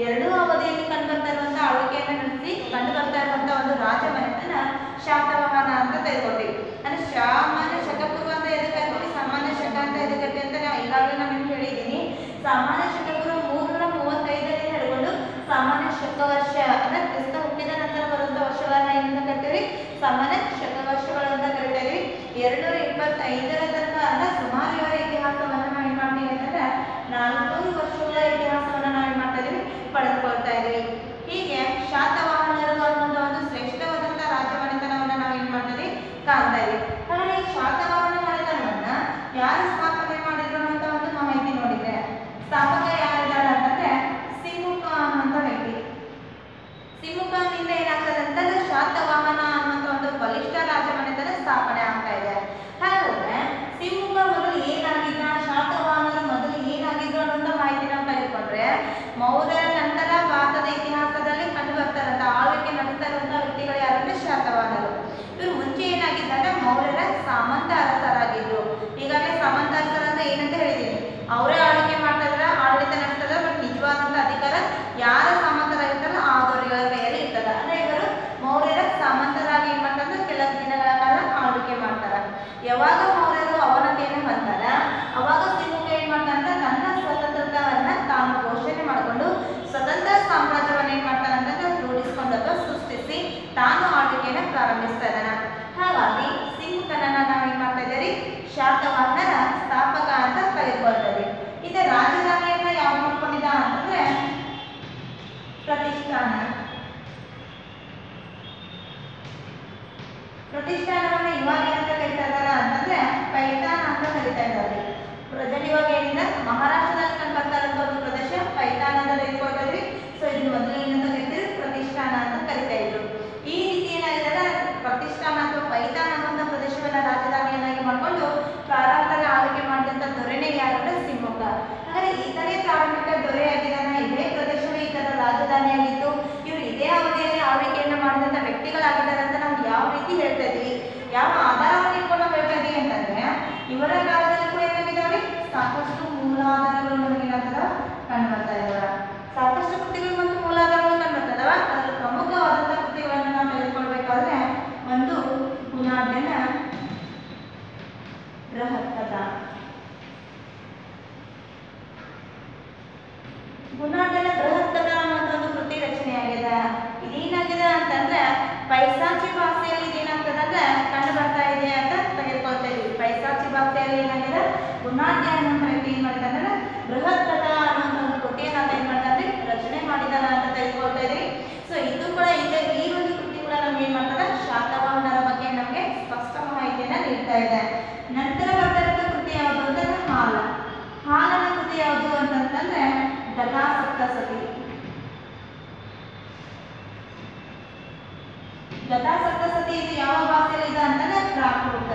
ಎರಡೂ ಅವಧಿಯಲ್ಲಿ ಕಂಡು ಬರ್ತಾ ಇರುವಂತ ಆಳ್ವಿಕೆಯನ್ನು ನಡೆಸಿ ಕಂಡು ಬರ್ತಾ ಇರುವಂತ ಒಂದು ರಾಜ ಮನೆತನ ಶಾತವಾಹನ ಅಂತ ತೆಗೆದುಕೊಳ್ತೀವಿ ಅಂದ್ರೆ ಸಾಮಾನ್ಯ ಶಕಪೂರ್ವ ಅಂತ ಎದಕ್ಕೆ ಹಾಕ್ತೀವಿ ಸಾಮಾನ್ಯ ಶಕ ಅಂತ ಎದಕ್ಕೆ ಹಾಕ್ತೀವಿ ಅಂತ ನಾವು ಈಗಾಗಲೇ ನಾನು ನಿಮ್ಗೆ ಹೇಳಿದ್ದೀನಿ ಸಾಮಾನ್ಯ ಶಕಪೂರ್ವ ಮೂರ್ನೂರ ಮೂವತ್ತೈದರಿಂದ ಹಿಡ್ಕೊಂಡು ಸಾಮಾನ್ಯ ಶಕ ವರ್ಷ ಅಂದ್ರೆ ಕ್ರಿಸ್ತ ಹುಟ್ಟಿದ ನಂತರ ಬರುವಂತ ವರ್ಷಗಳನ್ನ ಏನಂತ ಕರಿತೀವಿ ಸಾಮಾನ್ಯ ಶಕ ವರ್ಷಗಳು ಅಂತ ಕರಿತಾ ಇದೀವಿ ಎರಡ್ನೂರ ಇಪ್ಪತ್ತೈದರ ತನಕ ಅಂದ್ರೆ ಸುಮಾರು ಇವರ ಇತಿಹಾಸವನ್ನ ನಾವು ಏನ್ ಮಾಡ್ತೀವಿ ಅಂತಂದ್ರೆ ನಾಲ್ಕೂರು ವರ್ಷಗಳ ಇತಿಹಾಸವನ್ನ ನಾವು ಏನ್ ಮಾಡ್ತಾ ಇದೀವಿ ಪಡೆದುಕೊಳ್ತಾ ಇದೀವಿ ಹೀಗೆ ಶಾತವಾಹನರು ಅನ್ನುವಂತ ಒಂದು ಶ್ರೇಷ್ಠವಾದಂತಹ ರಾಜಮನೆತನವನ್ನ ನಾವು ಏನ್ ಮಾಡ್ತಾ ಇದೀವಿ ಕಾಣ್ತಾ ಇದೀವಿ ಹಾಗಾದ್ರೆ ಈ ಶಾತವಾಹನ ಮನೆತನವನ್ನ ಯಾರು ಸ್ಥಾಪನೆ ಮಾಡಿದ್ರು ಅನ್ನುವಂತ ಒಂದು ಮಾಹಿತಿ ನೋಡಿದ್ರೆ ಸ್ಥಾಪಕ ಯಾರಿದ್ದಾರೆ ಅಂತಂದ್ರೆ ಸಿಮುಕ ಅನ್ನುವಂತ ವ್ಯಕ್ತಿ ಸಿಮುಖನಿಂದ ಏನಾಗ್ತದೆ ಅಂತಂದ್ರೆ ಶಾತವಾಹನ ಅನ್ನುವಂಥ ಒಂದು ಬಲಿಷ್ಠ ರಾಜಮನೆತನ ಸ್ಥಾಪನೆ ಆಗ್ತಾ ಇದೆ ಹಾಗಾದ್ರೆ ಸಿಮುಖ ಮೊದಲು ಏನಾಗಿದ್ದ ಶಾತವಾಹನರು ಮೊದಲು ಏನಾಗಿದ್ರು ಅನ್ನುವಂಥ ಮಾಹಿತಿ ನಾವು ತೆಗೆದುಕೊಂಡ್ರೆ ಮೌರ್ಯರ ನಂತರ ಭಾರತದ ಇತಿಹಾಸದಲ್ಲಿ ಕಂಡು ಬರ್ತಾರಂತ ಆಳ್ವಿಕೆ ನಡೆಸ್ತಾ ಇರುವಂತಹ ವ್ಯಕ್ತಿಗಳು ಯಾರಂದ್ರೆ ಶಾತವಾಹನರು ಇವರು ಮುಂಚೆ ಏನಾಗಿದ್ದಾರೆ ಮೌರ್ಯರ ಸಾಮಂತ ಅರಸರಾಗಿದ್ರು ಈಗಾಗಲೇ ಸಾಮಂತ ಅರಸರ ಅಂತ ಏನಂತ ಹೇಳಿದೀನಿ ಅವರೇ ಆಳ್ವಿಕೆ ಮಾಡ್ತಾ ಇದ್ರ ಆಡಳಿತ ನಡೆಸ್ತಾ ಇದ್ದಾರೆ ಬಟ್ ನಿಜವಾದಂತ ಅಧಿಕಾರ ಯಾರ ಸಾಮಂತರಾಗಿರ್ತಾರಲ್ಲ ಆ ದೊರೆಗಳ ಕೈಯಲ್ಲಿ ಇರ್ತದ ಅಂದ್ರೆ ಇವರು ಮೌರ್ಯರ ಸಾಮಂತರಾಗಿ ಏನ್ ಮಾಡ್ತಾರೆ ಕೆಲವು ದಿನಗಳ ಕಾಲ ಆಳ್ವಿಕೆ ಮಾಡ್ತಾರ ಯಾವಾಗ ಮೌರ್ಯರು ಅವನತಿಯನ್ನು ಹೊಂದಾರ ಅವಾಗ ಸಿಂಹುಕ ಏನ್ ಮಾಡ್ತಾರಂತ ತನ್ನ ಸ್ವತಂತ್ರತವನ್ನ ತಾನು ಘೋಷಣೆ ಮಾಡಿಕೊಂಡು ಸ್ವತಂತ್ರ ಸಾಮ್ರಾಜ್ಯವನ್ನ ಏನ್ ಮಾಡ್ತಾನೆ ಅಂತಂದ್ರೆ ರೂಢಿಸಿಕೊಂಡು ಅಥವಾ ಸೃಷ್ಟಿಸಿ ತಾನು ಆಳ್ವಿಕೆಯನ್ನ ಪ್ರಾರಂಭಿಸ್ತಾ ಇದ್ದಾನ ಹಾಗಾಗಿ ಸಿಂಹುಕನನ್ನ ನಾವ್ ಏನ್ ಮಾಡ್ತಾ ಇದ್ದೀರಿ ಶಾತವಾಹನರ ಸ್ಥಾಪಕ ಅಂತ ಕರೆದುಕೊಳ್ತಾ ಇದೀವಿ ಇದ ರಾಜಧಾನಿಯನ್ನ ಯಾವ ಮಾಡ್ಕೊಂಡಿದ್ದ ಅಂತಂದ್ರೆ ಪ್ರತಿಷ್ಠಾನ ಪ್ರತಿಷ್ಠಾನವನ್ನ ಇವಾಗ ಏನಂತ ಕರಿತಾ ಇದಾರ ಅಂತಂದ್ರೆ ಪೈತಾನ್ ಅಂತ ಕರಿತಾ ಇದ್ದಾರೆ ಪ್ರೆಸೆಂಟ್ ಇವಾಗ ಏನಿದೆ ಮಹಾರಾಷ್ಟ್ರದಲ್ಲಿ ಕಂಡು ಬರ್ತಾ ಇರುವಂತ ಒಂದು ಪ್ರದೇಶ ಪೈತಾನ್ ಅಂತ ತೆಗೆದುಕೊಳ್ತಾ ಇದ್ವಿ ಸೊ ಇದನ್ನ ಮೊದಲು ಏನಂತ ಕರಿತೀವಿ ಪ್ರತಿಷ್ಠಾನ ಅಂತ ಕರಿತಾ ಇದ್ರು ಈ ರೀತಿ ಏನಾಗಿದೆ ಪ್ರತಿಷ್ಠಾನ ಅಥವಾ ಪೈತಾನ್ ಅನ್ನುವಂಥ ಪ್ರದೇಶವನ್ನ ರಾಜಧಾನಿಯನ್ನಾಗಿ ಮಾಡಿಕೊಂಡು ಪ್ರಾರಂಭದಲ್ಲಿ ಆಳ್ವಿಕೆ ಮಾಡಿದಂತ ದೊರೆನೇ ಯಾರು ಅಂದ್ರೆ ಸಿಂಹಕ ಹಾಗಾದ್ರೆ ಈತನೇ ಪ್ರಾರಂಭಿಕ ದೊರೆಯಾಗಿದ್ದಾನ ಇದೇ ಪ್ರದೇಶವೇ ಈತನ ರಾಜಧಾನಿಯಾಗಿತ್ತು ಇವರು ಇದೇ ಅವಧಿಯಲ್ಲಿ ಆಳ್ವಿಕೆಯನ್ನ ಮಾಡಿದಂತ ವ್ಯಕ್ತಿಗಳಾಗಿದ್ದಾರೆ ಅಂತ ನಾವು ಯಾವ ರೀತಿ ಹೇಳ್ತಾ ಇದೀವಿ ಯಾವ ಆಧಾರವನ್ನು ಇಟ್ಕೊಂಡು ನಾವು ಹೇಳ್ತಾ ಇದೀವಿ ಅಂತಂದ್ರೆ ಇವರ ಕಾಲದಲ್ಲಿ ಕೂಡ ಏನಾಗಿದ್ದಾವೆ ಸಾಕಷ್ಟು ಮೂಲಾಧಾರಗಳು ನಮಗೆ ಏನಾಗ್ತದ ಕಂಡು ಬರ್ತಾ ಇದಾವ ಸಾಕಷ್ಟು ಕೃತಿಗಳು ಮತ್ತು ಮೂಲಾಧಾರಗಳು ಕಂಡು ಬರ್ತಾ ಇದಾವ ಅದರಲ್ಲಿ ಪ್ರಮುಖವಾದಂತಹ ಕೃತಿಗಳನ್ನು ನಾವು ತೆಗೆದುಕೊಳ್ಬೇಕಾದ್ರೆ ಒಂದು ಗುಣಾಢ್ಯನ ಬೃಹತ್ಕಥ ಗುಣಾಢ್ಯನ ಬೃಹತ್ಕಥ ಅನ್ನುವಂಥ ಒಂದು ಕೃತಿ ರಚನೆಯಾಗಿದೆ ಇದೇನಾಗಿದೆ ಅಂತಂದ್ರೆ ಪೈಸಾಚಿ ಭಾಷೆಯಲ್ಲಿ ಇದೇನಾಗ್ತದಂದ್ರೆ ಕಂಡು ಬರ್ತಾ ಇದೆ ಅಂತ ತೆಗೆದುಕೊಳ್ತಾ ಇದೀವಿ ಪೈಸಾಚಿ ಭಾಷೆಯಲ್ಲಿ ಏನಾಗಿದೆ ಗುಣಾಢ್ಯ ಅನ್ನುವಂಥ ವ್ಯಕ್ತಿ ಏನ್ ಮಾಡಿದಾನೆ ಅಂದ್ರೆ ಬೃಹತ್ ಕಥಾ ಅನ್ನುವಂಥ ಒಂದು ಕೃತಿಯನ್ನ ಆತ ಏನ್ ಮಾಡ್ತಾನೆ ರಚನೆ ಮಾಡಿದಾನ ಅಂತ ತೆಗೆದುಕೊಳ್ತಾ ಇದೀವಿ ಸೊ ಇದು ಕೂಡ ಇದೆ ಈ ಒಂದು ಕೃತಿ ಕೂಡ ನಮ್ಗೆ ಏನ್ ಮಾಡ್ತಾರೆ ಶಾತವಾಹನರ ಬಗ್ಗೆ ನಮಗೆ ಸ್ಪಷ್ಟ ಮಾಹಿತಿಯನ್ನ ನೀಡ್ತಾ ಇದೆ ನಂತರ ಬರ್ತಾ ಇರೋ ಕೃತಿ ಯಾವುದು ಅಂತಂದ್ರೆ ಹಾಲ ಹಾಲನ ಕೃತಿ ಯಾವುದು ಅಂತಂತಂದ್ರೆ ಗದಾ ಸಪ್ತಸತಿ ಗದಾ ಸಪ್ತಸತಿ ಇದು ಯಾವ ಭಾಷೆಯಲ್ಲಿ ಇದೆ ಅಂತಂದ್ರೆ ಪ್ರಾಕೃತ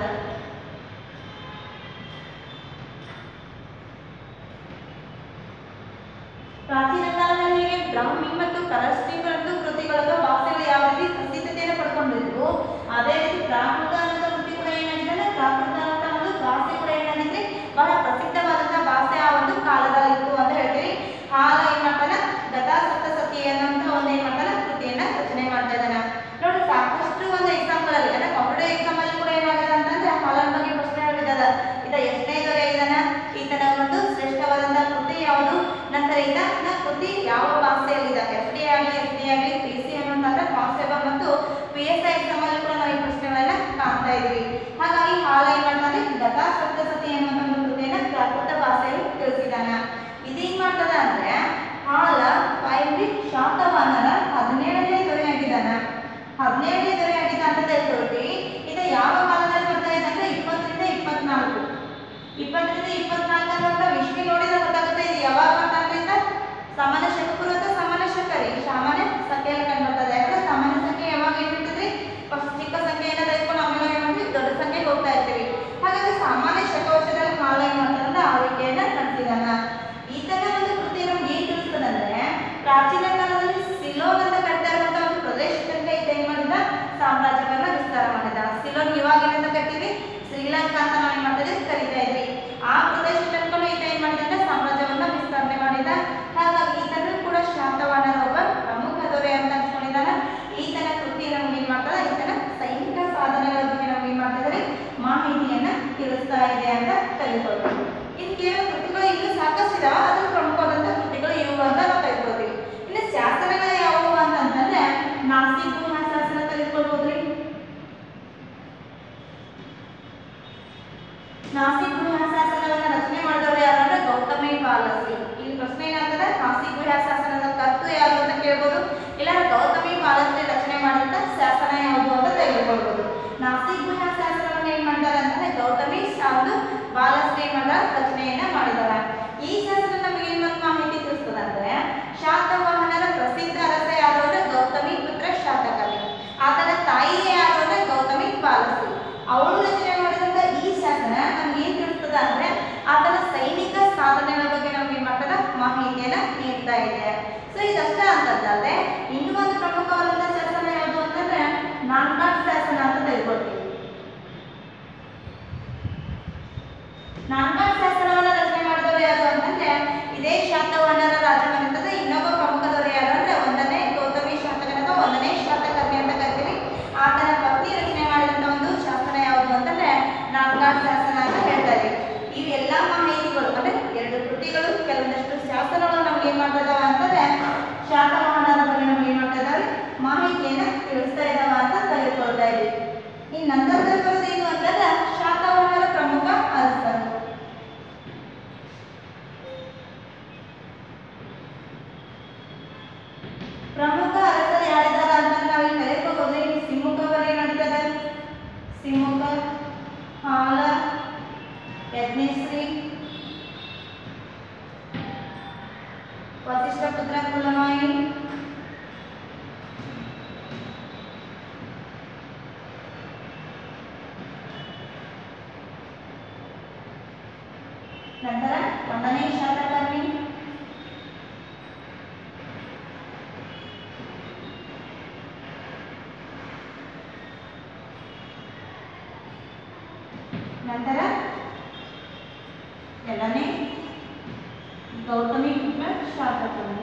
ಪ್ರಾಚೀನ ಕಾಲದಲ್ಲಿ ಹೀಗೆ ಬ್ರಾಹ್ಮಿ ಮತ್ತು ಕರಸ್ತ್ರೀಗಳಂತೂ ಕೃತಿಗಳದ್ದು ಭಾಷೆಗಳು ಯಾವ ರೀತಿ ಪ್ರಸಿದ್ಧತೆಯನ್ನು ಪಡ್ಕೊಂಡಿದ್ವು ಅದೇ ರೀತಿ ಪ್ರಾಕೃತ ಅನ್ನೋ ಕೃತಿ ಕೂಡ ಏನಾಗಿದೆ ಅಂದ್ರೆ ಪ್ರಾಕೃತ ಅನ್ನೋ ಒಂದು ಭಾಷೆ ಕೂಡ ಏನಾಗಿದೆ ಬಹಳ ಪ್ರಸಿದ್ಧವಾದಂತಹ ಭಾಷೆ ಆ ಒಂದು ಕಾಲದಲ್ಲಿ ಇತ್ತು ಅಂತ ಹೇಳ್ತೀವಿ ಹಾಲ ಏನ್ ಮಾಡ್ತಾನ ಗದಾ ಸಪ್ತಸತಿ ಅನ್ನೋಂಥ ಒಂದು ಏನ್ ಮಾಡ್ತಾನ ಕೃತಿಯನ್ನ ರಚನೆ ಮಾಡ್ತಾ ಇದ್ದಾನ ನೋಡಿ ಸಾಕಷ್ಟು ಒಂದು ಎಕ್ಸಾಮ್ಗಳಲ್ಲಿ ಅಂದ್ರೆ ಕಾಂಪಿಟೇಟಿವ್ ಎಕ್ಸಾಮ್ ಅಲ್ಲಿ ಕೂಡ ಏನಾಗಿದೆ ಅಂತಂದ್ರೆ ಹಾಲನ್ ಬಗ್ಗೆ ಪ್ರಶ್ನೆಗಳು ಇದ್ದಾದ ಇದ ಎಷ್ಟನೇ ದೊರೆ ಇದ್ದಾನ ಈತನ ಒಂದು ಶ್ರೇಷ್ಠವಾದಂತಹ ಕೃತಿ ಯಾವುದು ನಂತರ ಈತನ ಕೃತಿ ಯಾವ ಭಾಷೆಯಲ್ಲಿ ಇದೆ ಎಫ್ ಡಿ ಆಗಲಿ ಎಫ್ ಡಿ ಆಗಲಿ ಪಿ ಸಿ ಅನ್ನೋಂತಾದ್ರೆ ಕಾನ್ಸ್ಟೇಬಲ್ ಮತ್ತು ಪಿ ಎಸ್ ಐ ಎಕ್ಸಾಮ್ ಅಲ್ಲಿ ಕೂಡ ನಾವು ಈ ಪ್ರಶ್ನೆಗಳನ್ನ ಕಾಣ್ತಾ ಇದೀವಿ ಹಾಗಾಗಿ ಹಾಲ ಏನ್ ಮಾಡ್ತಾನೆ ಗದಾ ಸಪ್ತಸತಿ ಅನ್ನುವಂಥ ಒಂದು ಕೃತಿಯನ್ನ ಪ್ರಾಕೃತ ಭಾಷೆಯಲ್ಲಿ ತಿಳಿಸಿದಾನ ಇದೇನ್ ಮಾಡ್ತದ ಅಂದ್ರೆ ಹಾಲ ಪೈಂಡಿ ಶಾತವಾಹನರ ಹದಿನೇಳನೇ ದೊರೆಯಾಗಿದ್ದಾನ ಹದಿನೇಳನೇ ದೊರೆಯಾಗಿದ್ದ ಅಂತ ತಿಳ್ಕೊಳ್ತೀವಿ ಇದು ಯಾವ ಕಾಲದಲ್ಲಿ ಬರ್ತಾ ಇದೆ ಅಂದ್ರೆ ಇಪ್ಪತ್ತರಿಂದ ಇಪ್ಪತ್ನಾಲ್ಕು ಇಪ್ಪತ್ತರಿಂದ ಇಪ್ಪತ್ನಾಲ್ಕರ ಅಂತ ವಿಶ್ವ ನೋಡಿದ್ರೆ ಗೊತ್ತಾಗುತ್ತೆ ಇದು ಯಾವಾಗ ಬರ್ತಾ ಅಂತ ಸಾಮಾನ್ಯ ಶಕಪುರ ಅಥವಾ ಸಾಮಾನ್ಯ ಶಕರಿ ಸಾಮಾನ್ಯ ಸಂಖ್ಯೆಯಲ್ಲಿ ಕಂಡು ಬರ್ತದೆ ಯಾಕಂದ್ರೆ ಸಾಮಾನ್ಯ ಸಂಖ್ಯೆ ಯಾವಾಗ ಏನಿರ್ತದೆ ಫಸ್ಟ್ ಚಿಕ್ಕ ಸಂಖ್ಯೆಯನ್ನ ತೆಗೆದುಕೊಂಡು ಆಮೇಲೆ ಏನ್ ಮಾಡ್ತೀವಿ ದೊಡ್ಡ ಸಂಖ್ಯೆಗೆ ಹೋಗ್ತಾ ಇರ್ತೀವಿ ಹಾಗಾಗಿ ಸಾಮಾನ್ಯ ಶಕವರ್ಷದಲ್ಲಿ ಹಾಲ ಏನ್ ಮಾಡ್ತಾರಂದ್ರೆ ಆಳ್ವಿಕೆಯನ್ನ ನಡೆಸಿದಾನ ಈತನ ಒಂದು ಕೃತಿ ನಮ್ಗೆ ಏನ್ ತಿಳಿಸ್ತದಂದ್ರೆ ಪ್ರಾಚೀನ ಕಾಲದಲ್ಲಿ ಸಿಲೋನ್ ಅಂತ ಕರಿತಾ ಇರುವಂತಹ ಒಂದು ಪ್ರದೇಶದಿಂದ ಈತ ಏನ್ ಮಾಡಿದ ಸಾಮ್ರಾಜ್ಯವನ್ನ ವಿಸ್ತಾರ ಮಾಡಿದ ಸಿಲೋನ್ ಇವಾಗ ಏನಂತ ಕರಿತೀವಿ ಶ್ರೀಲಂಕಾ ಅಂತ ನಾವು ಏನ್ ಮಾಡ್ತಿದ್ವಿ ಕರಿತಾ ಇದ್ವಿ ಆ ಪ್ರದೇಶ ತನಕ ಈತ ಏನ್ ಮಾಡಿದ ಸಾಮ್ರಾಜ್ಯವನ್ನ ವಿಸ್ತರಣೆ ಮಾಡಿದ ಹಾಗಾಗಿ ಈತನು ಕೂಡ ಶಾತವಾಹನ ಪ್ರಶ್ನೆ ಏನಾಗ್ತದೆ ನಾಸಿ ಗುಹ್ಯ ಶಾಸನದ ಕರ್ತು ಯಾರು ಅಂತ ಕೇಳ್ಬೋದು ಇಲ್ಲ ಗೌತಮಿ ಬಾಲಶ್ರೀ ರಚನೆ ಮಾಡಿದಂತ ಶಾಸನ ಯಾವುದು ಅಂತ ತೆಗೆದುಕೊಳ್ಬೋದು ನಾಸಿ ಗುಹ್ಯ ಶಾಸನವನ್ನು ಏನ್ ಮಾಡ್ತಾರೆ ಅಂತಂದ್ರೆ ಗೌತಮಿ ಒಂದು ಬಾಲಶ್ರೀ ಮಠ ರಚನೆಯನ್ನ ಮಾಡಿದಾರೆ ಈ ಶಾಸನ ನಮಗೆ ಏನ್ ಒಂದು ಮಾಹಿತಿ ತಿಳಿಸ್ತದೆ ಅಂದ್ರೆ ಶಾತವಾಹನರ ಪ್ರಸಿದ್ಧ ಅರಸ ಯಾರು ಅಂದ್ರೆ ಗೌತಮಿ ಪುತ್ರ ಶಾತಕರ್ಣಿ ಆತನ ತಾಯಿ ಯಾರು ಅಂದ್ರೆ ಗೌತಮಿ ಬಾಲಶ್ರೀ ಅವಳು ರಚನೆ ಮಾಡಿದಂತ ಈ ಶಾಸನ ನಮ್ಗೆ ಏನ್ ತಿಳಿಸ್ತದ ಅಂದ್ರೆ ಆತನ ಸೈನಿಕ ಸಾಧನೆಗಳ ಬಗ್ಗೆ ನಮ್ಗೆ ಏನ್ ಮಾಡ್ತದ ಮಾಹಿತಿಯನ್ನ ನೀಡ್ತಾ ಇದೆ ಸೊ ಇದಷ್ಟ ಅಂತಂದ್ರೆ ಇನ್ನೂ ಒಂದು ಪ್ರಮುಖವಾದಂತ ಶಾಸನ ಯಾವುದು ಅಂತಂದ್ರೆ ನಾನ್ಕಾಟ್ ಶಾಸನ ಅಂತ ತೆಗೆದುಕೊಳ್ತೀವಿ ನಾನ್ಕಾಟ್ ಶಾಸನವನ್ನ ರಚನೆ ಮಾಡಿದವರು ಯಾರು ಅಂತಂದ್ರೆ ಇದೇ ಶಾತವಾಹನರ ರಾಜಮನೆತದ ಇನ್ನೊಬ್ಬ ಪ್ರಮುಖದವರು ಯಾರು ಅಂದ್ರೆ ಒಂದನೇ ಗೌತಮಿ ಶಾತಕನ ಅಥವಾ ಒಂದನೇ ಶಾತಕರ್ಣಿ ಅಂತ ಕರಿತೀವಿ ಆತನ ಪತ್ನಿ ರಚನೆ ಮಾಡಿದಂತ ಒಂದು ಶಾಸನ ಯಾವುದು ಅಂತಂದ್ರೆ ನಾನ್ಕಾಟ್ ಶಾಸನ ಅಂತ ಹೇಳ್ತಾರೆ ಇವೆಲ್ಲ ಮಾಹಿತಿಗಳು ಅಂದ್ರೆ ಎರಡು ಕೃತಿಗಳು ಕೆಲವೊಂದಷ್ಟು ಶಾಸನಗಳು ನಮ್ಗೆ ಏನ್ ಮಾಡ್ತಾ ಇದಾವ ಅಂತಂದ್ರೆ ಶಾತವಾಹನರ ಬಗ್ಗೆ ನಮ್ಗೆ ಏನ್ ಮಾಡ್ತಾ ಇದಾವೆ ಮಾಹಿತಿಯನ್ನ ತಿಳಿಸ್ತಾ ಇದಾವ ಅಂತ ತೆಗೆದುಕೊಳ್ತಾ ಇದೀವಿ ಈ ನಂತರದಲ್ಲಿ ಬರೋದು ಏನು ಅಂತಂದ್ರೆ ಶಾತವಾಹನರ ಪ್ರಮುಖ ಅರಸರು ಪ್ರಮುಖ ಅರಸರು ಯಾರಿದ್ದಾರೆ ಅಂತ ನಾವು ಇಲ್ಲಿ ಕರೆಯಬಹುದು ಇಲ್ಲಿ ಸಿಮ್ಮುಖ ಬರೀ ನಡೀತದೆ ಸಿಮ್ಮುಖ ಹಾಲ ಯಜ್ಞಶ್ರೀ ವಸಿಷ್ಠ ಪುತ್ರ ಕುಲಮಾಯಿ ನಂತರ ಒಂದನೇ ಶಾತಕರ್ಣಿ ನಂತರ ಎರಡನೇ ಗೌತಮಿ ಪುತ್ರ ಶಾತಕರ್ಣಿ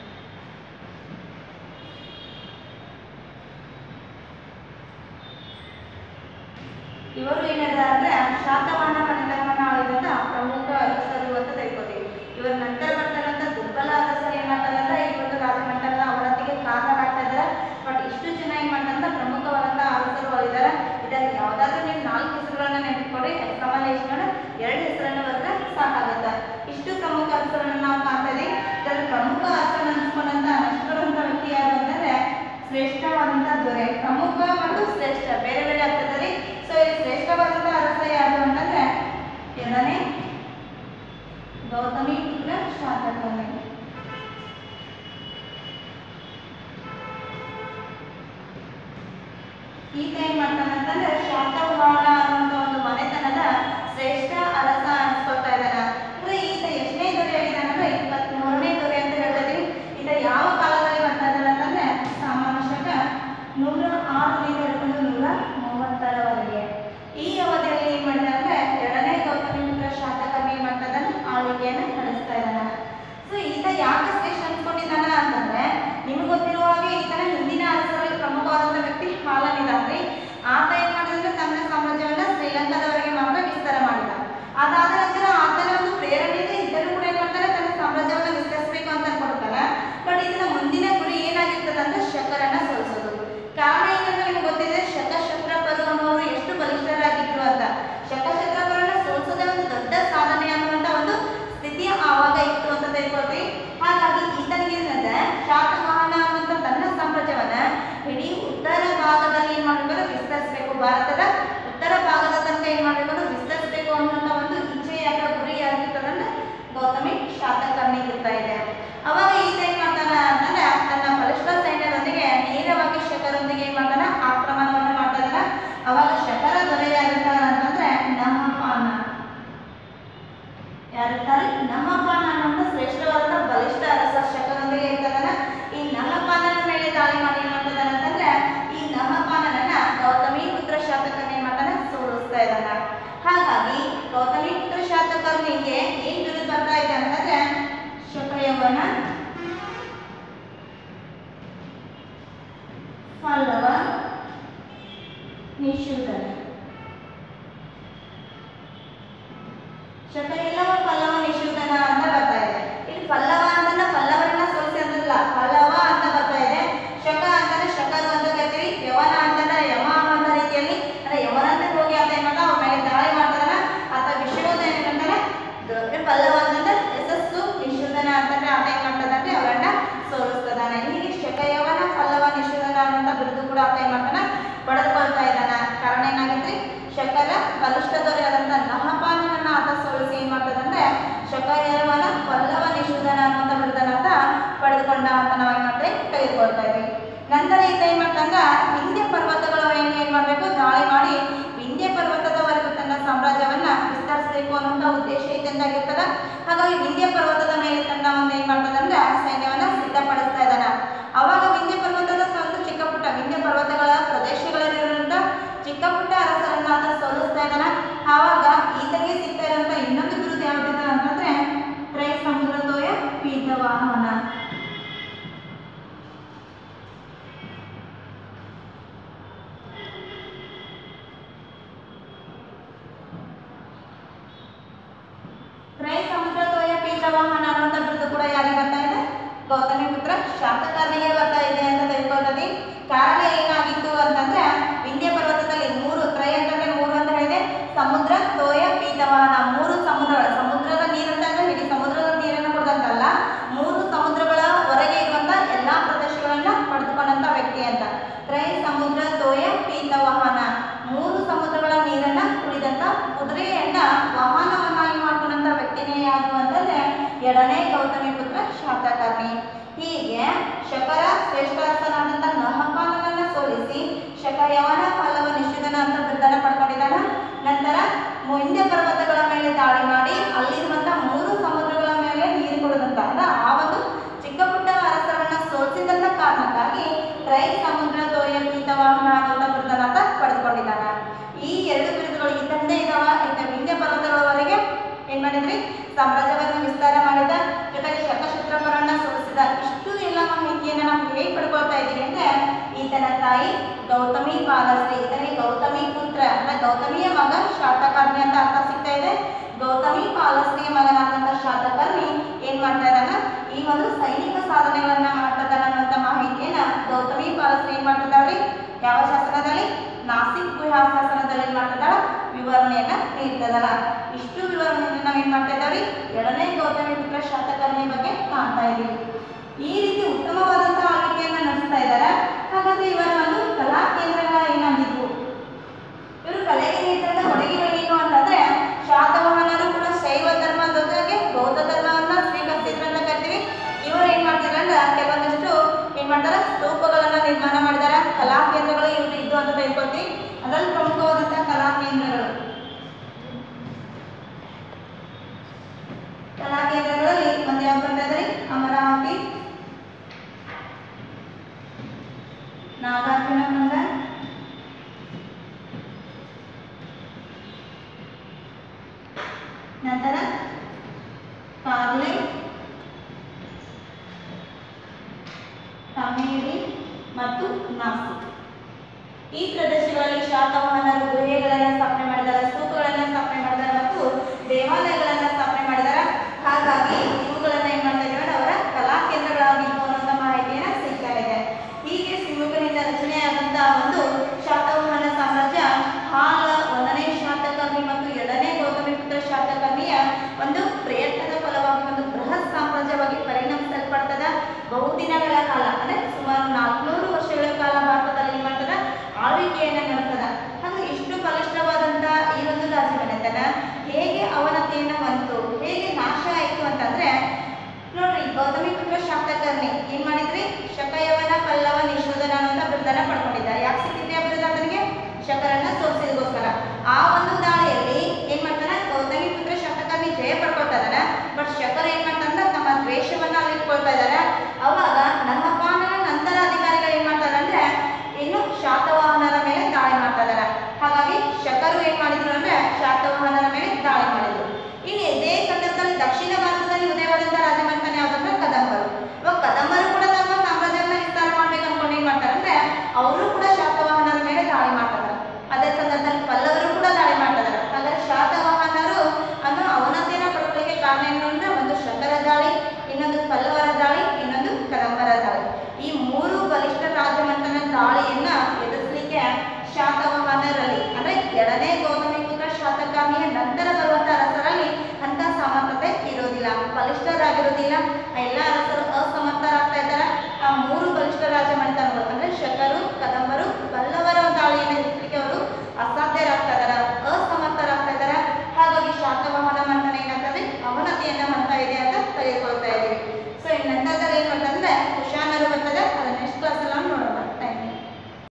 ಇವರು ಏನದ ಅಂದ್ರೆ ಶಾತವಾಹನ ಮನೆತನವನ್ನ ಆಳಿದಂತ ಪ್ರಮುಖ ಅರಸರು ಅಂತ ತೆಗೆದುಕೊತೀವಿ ಇವರ ನಂತರ ಬರ್ತಕ್ಕಂಥ ದುರ್ಬಲ ಅರಸರು ಏನ್ ಮಾಡ್ತಾರೆ ಅಂದ್ರೆ ಈ ಒಂದು ರಾಜಮಂಡಲದ ಅವನತಿಗೆ ಕಾರಣರಾಗ್ತಾ ಇದ್ದಾರೆ ಬಟ್ ಇಷ್ಟು ಜನ ಏನ್ ಮಾಡ್ತಾರೆ ಪ್ರಮುಖವಾದಂತ ಅರಸರು ಇದ್ದಾರೆ ಇದರಲ್ಲಿ ಯಾವ್ದಾದ್ರು ನೀವು ನಾಲ್ಕು ಹೆಸರುಗಳನ್ನ ನೆನಪಿಟ್ಕೊಡಿ ಎಕ್ಸಾಮ್ ಅಲ್ಲಿ ಎಷ್ಟು ನೋಡು? ಎರಡು ಹೆಸರನ್ನು ಬರೆದ್ರೆ ಸಾಕಾಗುತ್ತೆ ಇಷ್ಟು ಪ್ರಮುಖ ಅರಸರನ್ನ ನಾವು ಕಾಣ್ತಾ ಇದೀವಿ ಇದರಲ್ಲಿ ಪ್ರಮುಖ ಅರಸರನ್ನ ಅನ್ಸ್ಕೊಂಡಂತ ನಷ್ಟಪಡುವಂತ ವ್ಯಕ್ತಿ ಯಾರು ಅಂತಂದ್ರೆ ಶ್ರೇಷ್ಠವಾದಂತ ದೊರೆ ಪ್ರಮುಖ ಮತ್ತು ಶ್ರೇಷ್ಠ ಬೇರೆ ಬೇರೆ ಅರ್ಥದಲ್ಲಿ ಸೊ ಇಲ್ಲಿ ಶ್ರೇಷ್ಠವಾದಂತ ಅರಸ ಯಾರು ಅಂತಂದ್ರೆ ಎರಡನೇ ಗೌತಮಿ ಪುತ್ರ ಶಾತಕರ್ಣಿ ಈತ ಏನ್ ಮಾಡ್ತಾನೆ ಅಂತಂದ್ರೆ ಶಾತವಾಹನ ಅನ್ನೋ ಒಂದು ಮನೆತನದ ಶ್ರೇಷ್ಠ ಅರಸ ಅನ್ಸ್ಕೊಳ್ತಾ ಇದ್ದಾನ ಅಂದ್ರೆ ಈತ ಎಷ್ಟನೇ ದೊರೆ ಆಗಿದ್ದಾನೆ ಅಂದ್ರೆ ಇಪ್ಪತ್ತ್ ಮೂರನೇ ದೊರೆ ಅಂತ ಹೇಳ್ತೀವಿ ಈತ ಯಾವ ಕಾಲದಲ್ಲಿ ಬರ್ತಾ ಇದ್ದಾನೆ ಅಂತಂದ್ರೆ ಸಾಮಾನ್ಯ ಶಕ ನೂರ ಆರರಿಂದ ಹಿಡ್ಕೊಂಡು ನೂರ ಮೂವತ್ತರವರೆಗೆ ಈ ಅವಧಿಯಲ್ಲಿ ಏನ್ ಮಾಡ್ತಾರೆ ಅಂದ್ರೆ ಎರಡನೇ ಗೌತಮಿ ಪುತ್ರ ಶಾತಕರ್ಣಿ ಏನ್ ಮಾಡ್ತಾ ಇದ್ದಾನೆ ಆಳ್ವಿಕೆಯನ್ನ ನಡೆಸ್ತಾ ಇದ್ದಾನೆ ಸೊ ಈತ ಯಾಕೆ ಶ್ರೇಷ್ಠ ಅನ್ಸ್ಕೊಂಡಿದ್ದಾನ ಅಂತಂದ್ರೆ ನಿಮ್ಗೆ ಗೊತ್ತಿರುವ ಹಾಗೆ ಈತನ ಹಿಂದಿನ ಅರಸರಲ್ಲಿ ಪ್ರಮುಖವಾದಂತ ವ್ಯಕ್ತಿ ಹಾಲನಿದಾನ್ರಿ ಆತ ಏನ್ ಮಾಡಿದ್ರೆ ತನ್ನ ಸಾಮ್ರಾಜ್ಯವನ್ನ ಶ್ರೀಲಂಕಾದವರೆಗೆ ಮಾತ್ರ ವಿಸ್ತಾರ ಮಾಡಿದ ಅದಾದ ನಂತರ ಆತನ ಒಂದು ಪ್ರೇರಣೆಯಿಂದ ಇದ್ದರೂ ಕೂಡ ಏನ್ ಮಾಡ್ತಾನೆ ತನ್ನ ಸಾಮ್ರಾಜ್ಯವನ್ನ ವಿಸ್ತರಿಸಬೇಕು ಅಂತ ಅನ್ಕೊಳ್ತಾನೆ ಬಟ್ ಇದನ್ನ ಮುಂದಿನ ಗುರಿ ಏನಾಗಿರ್ತದೆ ಅಂದ್ರೆ ಶಕರನ್ನ ಸೋಲಿಸೋದು ಕಾರಣ ಏನಂದ್ರೆ ನಿಮ್ಗೆ ಗೊತ್ತಿದೆ ಶಕ ಶತ್ರಪರು ಅನ್ನೋರು ಎಷ್ಟು ಬಲಿಷ್ಠರಾಗಿದ್ರು ಅಂತ ಶಕ ಶತ್ರಪರನ್ನ ಸೋಲಿಸೋದೇ ಒಂದು ದೊಡ್ಡ ಸಾಧನೆ ಅನ್ನುವಂತ ಒಂದು ಸ್ಥಿತಿ ಆವಾಗ ಇತ್ತು ಅಂತ ತಿಳ್ಕೊಳ್ತೀವಿ ಹಾಗಾಗಿ ಈತನಿಗೆ ಏನಂದ್ರೆ ಶಾತವಾಹನ ಅನ್ನುವಂಥ ತನ್ನ ಸಾಮ್ರಾಜ್ಯವನ್ನ ಇಡೀ ಉತ್ತರ ಭಾಗದಲ್ಲಿ ಏನ್ ಮಾಡಬೇಕು ವಿಸ್ತರಿಸಬೇಕು ಭಾರತದ ಉತ್ತರ ಭಾಗದ ತನಕ ಏನ್ ಮಾಡಬೇಕು ವಿಸ್ತರಿಸಬೇಕು ಅನ್ನುವಂಥ ಒಂದು ಇಚ್ಛೆ ಯಾರ ಗುರಿ ಯಾರಿರ್ತದಂದ್ರೆ ಗೌತಮಿ ಶಾತಕರ್ಣಿ ಇರ್ತಾ ಇದೆ ಅವಾಗ ಈತ ಏನ್ ಮಾಡ್ತಾನ ಅಂತಂದ್ರೆ ತನ್ನ ಬಲಿಷ್ಠ ಸೈನ್ಯದೊಂದಿಗೆ ನೇರವಾಗಿ ಶಕರೊಂದಿಗೆ ಏನ್ ಮಾಡ್ತಾನ ಆಕ್ರಮಣವನ್ನು ಮಾಡ್ತಾ ಇದ್ದಾನ ಅವಾಗ ಶಕರ ದೊರೆ ಯಾರಿರ್ತಾನ ಅಂತಂದ್ರೆ ನಹಪಾನ ಯಾರಿರ್ತಾರೆ ನಹಪಾನ ಅನ್ನೋ ಶ್ರೇಷ್ಠವಾದ ಬಲಿಷ್ಠ ಅರಸ ಶಕರೊಂದಿಗೆ ಇರ್ತಾನ ಈ ನಹಪಾನನ ಮೇಲೆ ದಾಳಿ ಮಾಡಿ ಏನ್ ಮಾಡ್ತಾನ ಅಂತಂದ್ರೆ ಈ ನಹಪಾನನನ್ನ ಗೌತಮಿ ಪುತ್ರ ಶಾತಕರ್ಣಿ ಏನ್ ಮಾಡ್ತಾನೆ ಸೋಲಿಸ್ತಾ ಇದ್ದಾನ ಹಾಗಾಗಿ ಗೌತಮಿ ಪುತ್ರ ಶಾತಕರ್ಣಿಗೆ ಏನ್ ಬಿರುದು ಬರ್ತಾ ಇದೆ ಅಂತಂದ್ರೆ ಶಕಯವನ ಪಲ್ಲವ ನಿಶೂದನ ಶಕ ಎಲ್ಲವ ಪಲ್ಲವ ನಿಶೂದನ ಅಂತ ಬರ್ತಾ ಇದೆ ಇಲ್ಲಿ ಪಲ್ಲವ ಅಂತಂದ್ರೆ ಪಲ್ಲವರನ್ನ ಸೋಲಿಸಿ ಅಂತಲ್ಲ ಪಲ್ಲವ ಅಂತ ಬರ್ತಾ ಇದೆ ಶಕ ಅಂತಂದ್ರೆ ಶಕರು ಅಂತ ಕರಿತೀವಿ ಯವನ ಅಂತಂದ್ರೆ ಯಮ ಅನ್ನೋ ರೀತಿಯಲ್ಲಿ ಅಂದ್ರೆ ಯವನಂತೆ ಹೋಗಿ ಆತ ಏನ್ ಮಾಡ್ದ ಅವ್ರ ಮೇಲೆ ದಾಳಿ ಮಾಡ್ತಾರಲ್ಲ ಆತ ವಿಷಯೋದನ ಏನಂತಾನೆ ದ- ಪಲ್ಲವ ಅಂತಂದ್ರೆ ಯಶಸ್ಸು ನಿಶೂದನ ಅಂತಂದ್ರೆ ಆತ ಏನ್ ಮಾಡ್ತದಂದ್ರೆ ಅವರನ್ನ ಸೋಲಿಸ್ತದಾನೆ ಹೀಗೆ ಶಕಯವನ ಪಲ್ಲವ ನಿಷೇಧನ ಅನ್ನುವಂಥ ಬಿರುದು ಕೂಡ ಆತ ಏನ್ ಮಾಡ್ತಾನ ಪಡೆದುಕೊಳ್ತಾ ಇದ್ದಾನ ಕಾರಣ ಏನಾಗಿತ್ರಿ ಶಕರ ಬಲಿಷ್ಠ ದೊರೆಯಾದಂಥ ನಹಪಾನನನ್ನ ಆತ ಸೋಲಿಸಿ ಏನ್ ಮಾಡ್ತದಂದ್ರೆ ಶಕಯವನ ಪಲ್ಲವ ನಿಷೇಧನ ಅನ್ನುವಂಥ ಬಿರುದನ್ನ ಆತ ಪಡೆದುಕೊಂಡ ಅಂತ ನಾವು ಏನ್ ಮಾಡ್ತೇವೆ ತೆಗೆದುಕೊಳ್ತಾ ಇದ್ದೀವಿ ನಂತರ ಈತ ಏನ್ ಮಾಡ್ತಂಗ ವಿಂಧ್ಯ ಪರ್ವತಗಳ ಏನು ಏನ್ ಮಾಡ್ಬೇಕು ದಾಳಿ ಮಾಡಿ ವಿಂಧ್ಯ ಪರ್ವತದವರೆಗೂ ತನ್ನ ಸಾಮ್ರಾಜ್ಯವನ್ನ ವಿಸ್ತರಿಸಬೇಕು ಅನ್ನುವಂಥ ಉದ್ದೇಶ ಇದ್ದಂದಾಗಿರ್ತದ ಹಾಗಾಗಿ ವಿಂಧ್ಯ ಪರ್ವತದ ಮೇಲೆ ತನ್ನ ಒಂದು ಏನ್ ಮಾಡ್ತದಂದ್ರೆ ಸೈನ್ಯವನ್ನ ಸಿದ್ಧಪಡಿಸ್ತಾ ಇದ್ದಾನ ಅವಾಗ ವಿಂಧ್ಯ ಪರ್ವತದ ಸ- ಒಂದು ಚಿಕ್ಕ ಪುಟ್ಟ ವಿಂಧ್ಯ ಪರ್ವತಗಳ ಪ್ರದೇಶಗಳಲ್ಲಿರುವಂತ ಚಿಕ್ಕ ಪುಟ್ಟ ಅರಸರನ್ನ ಆತ ಸೋಲಿಸ್ತಾ ಇದ್ದಾನ ಆವಾಗ ಈತಗೆ ಸಿಗ್ತಾ ಇರುವಂತ ಇನ್ನೊಂದು ಬಿರುದು ಯಾವ್ದಿದೆ ಅಂತಂದ್ರೆ ತ್ರೈ ಸಮುದ್ರದೋಯ ಪೀತವಾಹನ ತ್ರೈ ಸಮುದ್ರದೋಯ ಪೀತವಾಹನ ಅನ್ನುವಂಥ ಬಿರುದು ಕೂಡ ಯಾರಿಗೆ ಬರ್ತಾ ಇದೆ ಗೌತಮಿ ಪುತ್ರ ಶಾತಕರ್ಣಿಗೆ ಬರ್ತಾ ಇದೆ ಅಂತ ತಿಳ್ಕೊಳ್ತದೆ ಕಾರಣ ಏನಾಗಿತ್ತು ಅಂತಂದ್ರೆ ವಿಂಧ್ಯ ಪರ್ವತದಲ್ಲಿ ಮೂರು ತ್ರೈ ಅಂತಂದ್ರೆ ಮೂರು ಅಂತ ಹೇಳಿದೆ ಸಮುದ್ರ ತೋಯ ಪೀತವಾಹನ ಮೂರು ಸಮುದ್ರಗಳ ಸಮುದ್ರದ ನೀರಂತ ಅಂದ್ರೆ ಇಡೀ ಸಮುದ್ರದ ನೀರನ್ನು ಕೊಡದಂತಲ್ಲ ಮೂರು ಸಮುದ್ರಗಳ ಹೊರಗೆ ಇರುವಂತ ಎಲ್ಲಾ ಪ್ರದೇಶಗಳನ್ನ ಪಡೆದುಕೊಂಡಂತ ವ್ಯಕ್ತಿ ಅಂತ ತ್ರೈ ಸಮುದ್ರ ತೋಯ ಪೀತವಾಹನ ಮೂರು ಸಮುದ್ರಗಳ ನೀರನ್ನ ಕುಡಿದಂತ ಕುದುರೆಯನ್ನ ವಾಹನವನ್ನಾಗಿ ಮಾಡ್ಕೊಂಡಂತ ವ್ಯಕ್ತಿನೇ ಯಾರು ಅಂತಂದ್ರೆ ಎರಡನೇ ಗೌತಮಿ ಪುತ್ರ ಶಾತಕರ್ಣಿ ಹೀಗೆ ಶಕರ ಶ್ರೇಷ್ಠಾಸನಾದಂತ ನಹಪಾನನನ್ನ ಸೋಲಿಸಿ ಶಕಯವನ ಫಲವ ನಿಷೇಧನ ಅಂತ ಬಿರುದನ್ನ ಪಡ್ಕೊಂಡಿದ್ದಾನ ನಂತರ ಮುಂದೆ ಪರ್ವತಗಳ ಮೇಲೆ ದಾಳಿ ಮಾಡಿ ಅಲ್ಲಿರುವಂತ ಮೂರು ಸಮುದ್ರಗಳ ಮೇಲೆ ನೀರು ಕೊಡದಂತ ಅಂದ್ರೆ ಆ ಒಂದು ಚಿಕ್ಕ ಪುಟ್ಟ ಅರಸರನ್ನ ಸೋಲಿಸಿದಂತ ಕಾರಣಕ್ಕಾಗಿ ತ್ರೈ ಸಮುದ್ರ ತೋಯ ಪೀತವಾಹನ ಅನ್ನುವಂಥ ಬಿರುದನ್ನ ಆತ ಪಡೆದುಕೊಂಡಿದ್ದಾನ ಈ ಎರಡು ಬಿರುದುಗಳು ಇದ್ದಂತೆ ಇದಾವ ಇತ್ತ ವಿಂಧ್ಯ ಪರ್ವತಗಳವರೆಗೆ ಏನ್ ಮಾಡಿದ್ರಿ ಸಾಮ್ರಾಜ್ಯವನ್ನು ವಿಸ್ತಾರ ಮಾಡಿದ ಜೊತೆಗೆ ಶತಶತ್ರುಪರನ್ನ ಸೋಲಿಸಿದ ಇಷ್ಟು ಎಲ್ಲ ಮಾಹಿತಿಯನ್ನ ನಾವು ಹೇಗೆ ಪಡ್ಕೊಳ್ತಾ ಇದ್ದೀವಿ ಅಂದ್ರೆ ಈತನ ತಾಯಿ ಗೌತಮಿ ಬಾಲಶ್ರೀ ಈತನಿಗೆ ಗೌತಮಿ ಪುತ್ರ ಅಂದ್ರೆ ಗೌತಮಿಯ ಮಗ ಶಾತಕರ್ಣಿ ಅಂತ ಅರ್ಥ ಸಿಗ್ತಾ ಇದೆ ಗೌತಮಿ ಪಾಲಶ್ರೀಯ ಮಗನಾದಂತ ಶಾತಕರ್ಣಿ ಏನ್ ಮಾಡ್ತಾ ಇದ್ದಾನ ಈ ಒಂದು ಸೈನಿಕ ಸಾಧನೆಗಳನ್ನ ಮಾಡ್ತಾ ಇದ್ದಾನ ಅನ್ನುವಂಥ ಮಾಹಿತಿಯನ್ನ ಗೌತಮಿ ಪಾಲಶ್ರೀ ಏನ್ ಮಾಡ್ತಿದ್ದಾಳ್ರಿ ಯಾವ ಶಾಸನದಲ್ಲಿ ನಾಸಿಕ್ ಗುಹಾ ಶಾಸನದಲ್ಲಿ ಏನ್ ಮಾಡ್ತಿದ್ದಾಳ ವಿವರಣೆಯನ್ನ ನೀಡ್ತದಲ್ಲ ಇಷ್ಟು ವಿವರಣೆಯನ್ನ ನಾವ್ ಏನ್ ಮಾಡ್ತಾ ಇದ್ದಾವ್ರಿ ಎರಡನೇ ಗೌತಮಿ ಪುತ್ರ ಶಾತಕರ್ಣಿ ಬಗ್ಗೆ ಕಾಣ್ತಾ ಇದೀವಿ ಈ ರೀತಿ ಉತ್ತಮವಾದಂತಹ ಆಳ್ವಿಕೆಯನ್ನ ನಡೆಸ್ತಾ ಇದ್ದಾರೆ ಹಾಗಾದ್ರೆ ಇವರ ಒಂದು ಕಲಾ ಕೇಂದ್ರಗಳ ಏನಾಗಿದ್ವು ಇವರು ಕಲೆಗೆ ನೀಡಿದಂತ ಕೊಡುಗೆಗಳೇನು ಅಂತಂದ್ರೆ ಶಾತವಾಹನರು ಕೂಡ ಶೈವ ಧರ್ಮ ಜೊತೆಗೆ ಬೌದ್ಧ ಧರ್ಮವನ್ನ ಸ್ವೀಕರಿಸಿದ್ರು ಅಂತ ಕರಿತೀವಿ ಇವರು ಏನ್ ಮಾಡ್ತಾರೆ ಅಂದ್ರೆ ಕೆಲವೊಂದಷ್ಟು ಏನ್ ಮಾಡ್ತಾರ ಸ್ತೂಪಗಳನ್ನ ನಿರ್ಮಾಣ ಮಾಡಿದಾರ ಕಲಾ ಕೇಂದ್ರಗಳು ಇವ್ರು ಇದ್ದು ಅಂತ ತಿಳ್ಕೊಳ್ತೀವಿ ಅದರಲ್ಲಿ ಪ್ರಮುಖವಾದಂತಹ ಕಲಾ ಕೇಂದ್ರಗಳು ಕಲಾ ಕೇಂದ್ರಗಳಲ್ಲಿ ಒಂದು ಯಾವ್ದು ಅಂತ ಇದ್ರೆ ಅಮರಾವತಿ ನಾಗಾರ್ಜುನ ಮಂಗ ನಂತರ ಕಾರ್ಲೆ ಕಾಮೇರಿ ಮತ್ತು ನಾಸಿಕ್ ಈ ಪ್ರದೇಶಗಳಲ್ಲಿ ಶಾತವಾಹನರು ಗುಹೆಗಳನ್ನು ಸ್ಥಾಪನೆ ಮಾಡಿದ್ದಾರೆ ಸ್ತೂಪಗಳನ್ನು ಸ್ಥಾಪನೆ ಮಾಡಿದ್ದಾರೆ ಮತ್ತು ದೇವಾಲಯಗಳನ್ನು ಸ್ಥಾಪನೆ ಮಾಡಿದ್ದಾರೆ ಹಾಗಾಗಿ ಇವುಗಳನ್ನ ಏನ್ ಮಾಡ್ತಾ ಇದ್ದಾರೆ ಅವರ ಕಲಾ ಕೇಂದ್ರಗಳಾಗಿದ್ದು ಅನ್ನೋಂಥ ಮಾಹಿತಿಯನ್ನ ಸಿಗ್ತಾ ಇದೆ ಹೀಗೆ ಸಿಂಹುಕನಿಂದ ರಚನೆಯಾದಂತಹ ಒಂದು ಶಾತವಾಹನ ಸಾಮ್ರಾಜ್ಯ ಹಾಲ ಒಂದನೇ ಶಾತಕರ್ಣಿ ಮತ್ತು ಎರಡನೇ ಗೌತಮಿ ಪುತ್ರ ಶಾತಕರ್ಣಿಯ ಒಂದು ಪ್ರಯತ್ನದ ಫಲವಾಗಿ ಒಂದು ಬೃಹತ್ ಸಾಮ್ರಾಜ್ಯವಾಗಿ ಪರಿಣಮಿಸಲ್ಪಡ್ತದ ಬಹುದಿನಗಳ ಕಾಲ ಅಂದ್ರೆ ಸುಮಾರು ನಾಲ್ಕುನೂರು ವರ್ಷಗಳ ಕಾಲ ಭಾರತದಲ್ಲಿ ಏನ್ ಮಾಡ್ತದ ಆಳ್ವಿಕೆಯನ್ನ ನಡೆಸ್ತದ ಹಾಗೆ ಇಷ್ಟು ಬಲಿಷ್ಠವಾದಂತ ಈ ಒಂದು ರಾಜಮನೆತನ ಹೇಗೆ ಅವನತಿಯನ್ನ ಹೊಂತು ಹೇಗೆ ನಾಶ ಆಯಿತು ಅಂತಂದ್ರೆ ನೋಡ್ರಿ ಗೌತಮಿ ಪುತ್ರ ಶಾತಕರ್ಣಿ ಏನ್ ಮಾಡಿದ್ರಿ ಶಕಯವನ ಪಲ್ಲವ ನಿಶೋಧನ ಅನ್ನುವಂಥ ಬಿರುದನ್ನ ಪಡ್ಕೊಂಡಿದ್ದಾರೆ ಯಾಕೆ ಸಿಕ್ಕಿದ್ರಿ ಆ ಬಿರುದು ಆತನಿಗೆ ಶಕರನ್ನ ಸೋಲಿಸಿ